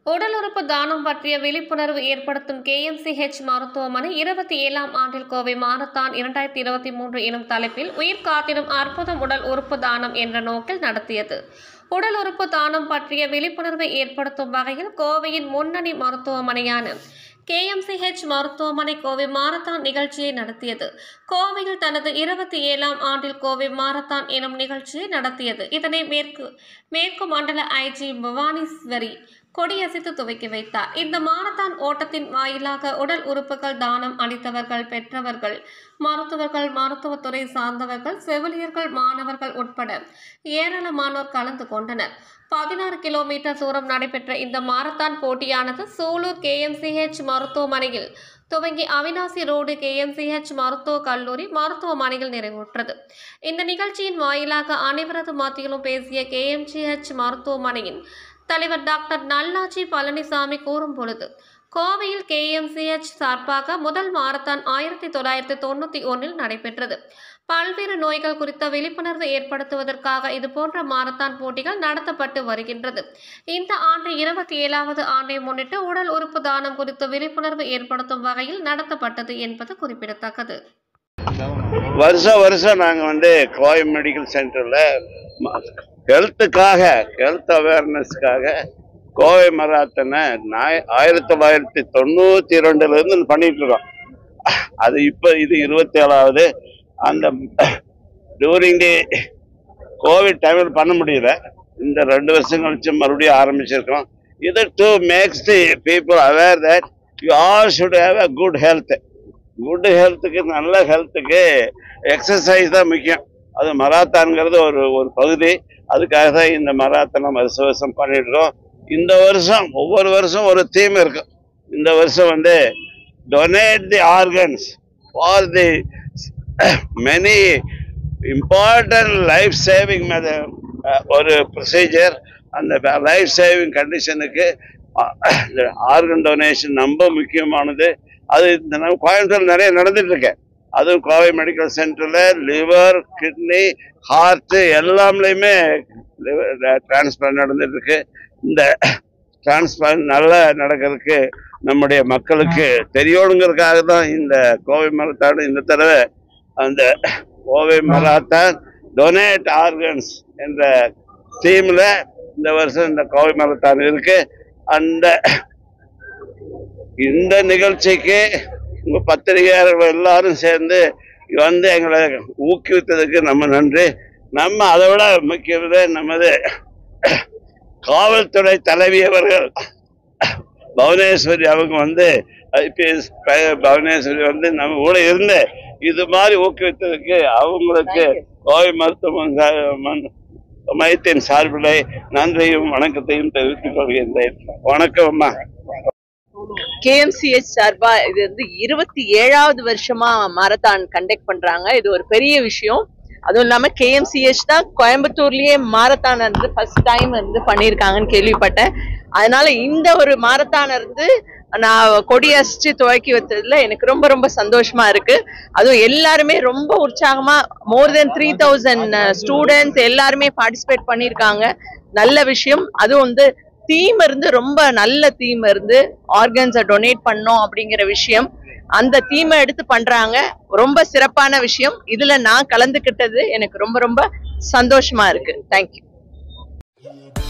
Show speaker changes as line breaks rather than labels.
உடல் உறுப்பு தானம் பற்றிய விழிப்புணர்வு ஏற்படுத்தும் கேஎம்சிஹெச் மருத்துவமனை இருபத்தி ஏழாம் ஆண்டில் கோவை மாரத்தான் இரண்டாயிரத்தி இருபத்தி மூன்று எனும் தலைப்பில் உயிர் காத்திடும் அற்புதம் உடல் உறுப்பு தானம் என்ற நோக்கில் நடத்தியது உடல் உறுப்பு தானம் பற்றிய விழிப்புணர்வை ஏற்படுத்தும் வகையில் கோவையின் முன்னணி மருத்துவமனையான கேஎம்சிஹெச் மருத்துவமனை கோவை மாரத்தான் நிகழ்ச்சியை நடத்தியது கோவையில் தனது இருபத்தி ஏழாம் ஆண்டில் கோவை மாரத்தான் எனும் நிகழ்ச்சியை நடத்தியது இதனை மேற்கு மேற்கு மண்டல ஐஜி பவானீஸ்வரி கொடியசைத்து துவக்கி வைத்தார் இந்த மாரத்தான் ஓட்டத்தின் வாயிலாக உடல் உறுப்புகள் தானம் அளித்தவர்கள் பெற்றவர்கள் மருத்துவர்கள் மருத்துவத்துறை சார்ந்தவர்கள் செவிலியர்கள் மாணவர்கள் உட்பட ஏராளமானோர் கலந்து கொண்டனர் பதினாறு கிலோமீட்டர் தூரம் நடைபெற்ற இந்த மாரத்தான் போட்டியானது சூலூர் கேஎம்சிஹெச் மருத்துவமனையில் துவங்கி அவினாசி ரோடு கேஎம்சிஹெச் மருத்துவக் கல்லூரி மருத்துவமனையில் நிறைவுற்றது இந்த நிகழ்ச்சியின் வாயிலாக அனைவரது மத்தியிலும் பேசிய கேஎம்சிஹெச் மருத்துவமனையின் தலைவர் டாக்டர் நல்லாச்சி பழனிசாமி கூறும் பொழுது கோவையில் கேஎம்சிஹெச் சார்பாக முதல் மாரத்தான் ஆயிரத்தி தொள்ளாயிரத்தி தொண்ணூற்றி ஒன்றில் நடைபெற்றது பல்வேறு நோய்கள் குறித்த விழிப்புணர்வு ஏற்படுத்துவதற்காக இதுபோன்ற மாரத்தான் போட்டிகள் நடத்தப்பட்டு வருகின்றது இந்த ஆண்டு இருபத்தி ஏழாவது ஆண்டை முன்னிட்டு உடல் உறுப்பு தானம் குறித்த விழிப்புணர்வு ஏற்படுத்தும் வகையில் நடத்தப்பட்டது என்பது குறிப்பிடத்தக்கது
வருஷம் வருஷம் நாங்கள் வந்து கோவை மெடிக்கல் சென்டரில் ஹெல்த்துக்காக ஹெல்த் அவேர்னஸ்க்காக கோவை மராத்தனை நாய் ஆயிரத்தி தொள்ளாயிரத்தி தொண்ணூற்றி ரெண்டுலேருந்து பண்ணிட்டு இருக்கோம் அது இப்போ இது இருபத்தி ஏழாவது அந்த டூரிங் தி கோவிட் டைமில் பண்ண முடியல இந்த ரெண்டு வருஷம் கழிச்சு மறுபடியும் ஆரம்பிச்சிருக்கோம் இது to makes the people aware that you all should have a good health good ஹெல்த்துக்கு நல்ல ஹெல்த்துக்கு எக்ஸசைஸ் தான் முக்கியம் அது மராத்தான்ங்கிறது ஒரு ஒரு பகுதி அதுக்காக தான் இந்த மராத்தனை வருஷ வருஷம் பண்ணிடுறோம் இந்த வருஷம் ஒவ்வொரு வருஷம் ஒரு தீம் இருக்கும் இந்த வருஷம் வந்து donate the organs for the many important life saving ஒரு ப்ரொசீஜர் அந்த லைஃப் சேவிங் கண்டிஷனுக்கு ஆர்கன் டொனேஷன் ரொம்ப முக்கியமானது அது இந்த நம்ம கோயம்புத்தூர் நிறைய நடந்துட்டு இருக்கு அதுவும் கோவை மெடிக்கல் சென்டரில் லிவர் கிட்னி ஹார்ட்டு எல்லாம்லேயுமே டிரான்ஸ்பிளான்ட் நடந்துட்டு இருக்கு இந்த டிரான்ஸ்பிளான்ட் நல்லா நடக்கிறதுக்கு நம்முடைய மக்களுக்கு தெரியணுங்கிறதுக்காக தான் இந்த கோவை மரத்தான் இந்த தடவை அந்த கோவை மராத்தான் டொனேட் ஆர்கன்ஸ் என்ற தீமில் இந்த வருஷம் இந்த கோவை மரத்தான் இருக்கு அந்த இந்த நிகழ்ச்சிக்கு உங்க பத்திரிகையாளர்கள் எல்லாரும் சேர்ந்து வந்து எங்களை ஊக்குவித்ததுக்கு நம்ம நன்றி நம்ம அதை விட முக்கியது நமது காவல்துறை தலைவி அவர்கள் பவனேஸ்வரி அவங்க வந்து ஐபிஎஸ் பவனேஸ்வரி வந்து நம்ம கூட இருந்து இது மாதிரி ஊக்குவித்ததுக்கு அவங்களுக்கு கோவை மருத்துவ மையத்தின் சார்பில் நன்றியும் வணக்கத்தையும் தெரிவித்துக் கொள்கின்றேன் வணக்கம் அம்மா
கேஎம்சிஹெச் சார்பா இது வந்து இருபத்தி ஏழாவது வருஷமா மாரத்தான் கண்டக்ட் பண்றாங்க இது ஒரு பெரிய விஷயம் அதுவும் இல்லாம கேஎம்சிஹெச் தான் கோயம்புத்தூர்லயே மாரத்தான் இருந்து ஃபர்ஸ்ட் டைம் வந்து பண்ணியிருக்காங்கன்னு கேள்விப்பட்டேன் அதனால இந்த ஒரு மாரத்தான் இருந்து நான் கொடியசிச்சு துவக்கி வச்சதுல எனக்கு ரொம்ப ரொம்ப சந்தோஷமா இருக்கு அதுவும் எல்லாருமே ரொம்ப உற்சாகமா more than three thousand students எல்லாருமே பார்ட்டிசிபேட் பண்ணியிருக்காங்க நல்ல விஷயம் அதுவும் வந்து தீம் இருந்து ரொம்ப நல்ல தீம் இருந்து ஆர்கன்ஸை டொனேட் பண்ணோம் அப்படிங்கிற விஷயம் அந்த தீமை எடுத்து பண்றாங்க ரொம்ப சிறப்பான விஷயம் இதுல நான் கலந்துக்கிட்டது எனக்கு ரொம்ப ரொம்ப சந்தோஷமா இருக்கு தேங்க்யூ